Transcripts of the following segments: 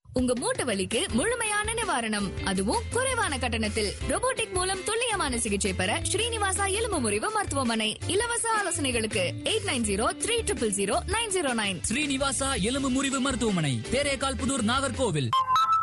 உங்க மூட்டு வலிக்கு முழுமையான நிவாரணம் அதுவும் குறைவான கட்டணத்தில் robotic மூலம் துல்லியமான சிகிச்சை பெற ஸ்ரீனிவாசா எலும்பு முறிவு மருத்துவமனை இலவச ஆலோசனைகளுக்கு eight nine zero three triple zero nine zero nine Srinivasa எலும்பு முறிவு மருத்துவமனை தேரேகால் புதூர் நாகர்கோவில்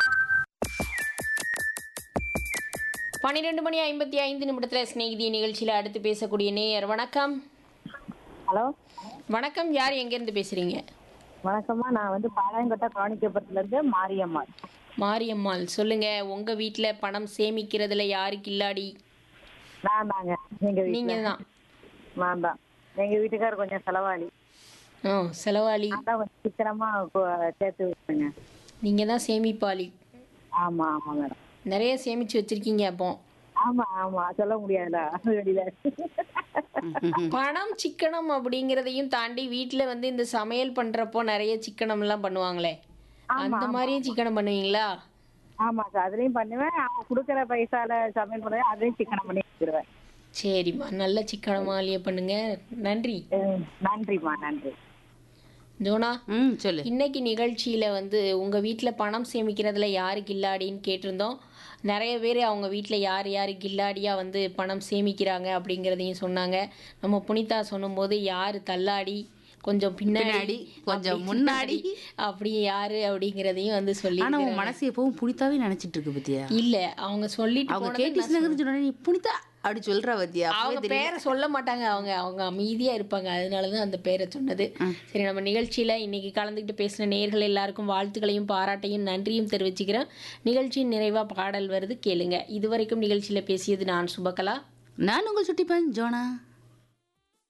பன்னிரெண்டு மணி ஐம்பத்தி ஐந்து நிமிடத்தில் ஸ்நேகிதி நிகழ்ச்சியில் அடுத்து பேசக்கூடிய நேயர் வணக்கம் ஹலோ வணக்கம் யார் எங்கேருந்து பேசுகிறீங்க வணக்கம்மா நான் வந்து பாளையங்கோட்டை காணிக்கப்புறத்துல இருந்து மாரியம்மாள் மாரியம்மாள் சொல்லுங்க உங்க வீட்டில் பணம் சேமிக்கிறதுல யாருக்கு இல்லாடி நான் தாங்க எங்க நீங்க வீட்டுல தான் நான் தான் எங்க வீட்டுக்காரர் கொஞ்சம் செலவாளி ஆ செலவாளி அதான் கொஞ்சம் சிக்கனமா கு- சேர்த்து விட்டுருங்க நீங்க தான் சேமிப்பாளி ஆமா ஆமா மேடம் நிறைய சேமிச்சு வச்சிருக்கீங்க அப்போ ஆமா ஆமா சொல்ல முடியாதா வெளியில பணம் சிக்கனம் அப்படிங்கிறதையும் தாண்டி வீட்டில் வந்து இந்த சமையல் பண்றப்போ நிறைய சிக்கனம் எல்லாம் பண்ணுவாங்களே அந்த மாதிரியும் சிக்கனம் பண்ணுவீங்களா ஆமா சார் அதுலயும் பண்ணுவேன் அவங்க கொடுக்குற பைசால சமையல் பண்ணுவேன் அதையும் சிக்கனம் பண்ணி வச்சிருவேன் சரிம்மா நல்ல சிக்கனமாலியே பண்ணுங்க நன்றி அஹ் நன்றிம்மா நன்றி ஜோனா ம் சொல்லு இன்னைக்கு நிகழ்ச்சியில் வந்து உங்கள் வீட்டில் பணம் சேமிக்கிறதுல யாருக்கு இல்லாடின்னு கேட்டிருந்தோம் நிறைய பேர் அவங்க வீட்டில் யார் யார் கில்லாடியாக வந்து பணம் சேமிக்கிறாங்க அப்படிங்கிறதையும் சொன்னாங்க நம்ம புனிதா சொன்னும்போது யார் தள்ளாடி கொஞ்சம் பின்னாடி பின்னாடி, கொஞ்சம் அப்படி முன்னாடி. அப்படி யாரு அப்படிங்கிறதையும் வந்து சொல்லி ஆனா உன் மனசு எப்பவும் புனிதாவே நினைச்சிட்டு இருக்கு பத்தியா இல்ல அவங்க சொல்லிட்டு அவங்க போனதை கேட்டு நான் சொன்னேன். சொன்ன நீ புனிதா அப்படி சொல்ற பத்தியா அவங்க பேரை சொல்ல மாட்டாங்க அவங்க அவங்க அமைதியா இருப்பாங்க அதனால தான் அந்த பேரை சொன்னது சரி நம்ம நிகழ்ச்சியில இன்னைக்கு கலந்துக்கிட்டு பேசின நேயர்கள் எல்லாருக்கும் வாழ்த்துக்களையும் பாராட்டையும் நன்றியும் தெரிவிச்சுக்கிறேன் நிகழ்ச்சியின் நிறைவா பாடல் வருது கேளுங்க இதுவரைக்கும் நிகழ்ச்சியில பேசியது நான் சுபகலா நான் உங்கள் சுட்டிப்பன் ஜோனா